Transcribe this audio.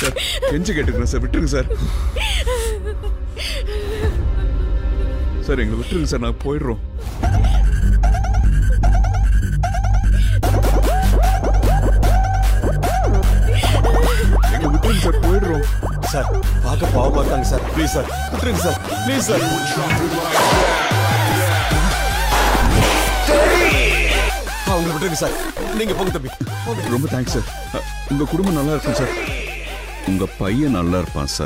sir கெஞ்சி கேட்டுக்கிறேன் sir விட்டுருங்க சார் சார் எங்களை விட்டுருங்க சார் நான் போயிடுறோம் எங்களை விட்டுருங்க சார் போயிடுறோம் சார் பார்க்க பாவமா இருக்காங்க சார் ப்ளீஸ் சார் விட்டுருங்க சார் ப்ளீஸ் சார் அவங்களை விட்டுருங்க சார் நீங்க போங்க தம்பி போங்க ரொம்ப தேங்க்ஸ் சார் அ, உங்க குடும்பம் நல்லா இருக்கும் சார் உங்க பையன் நல்லா இருப்பான் சார்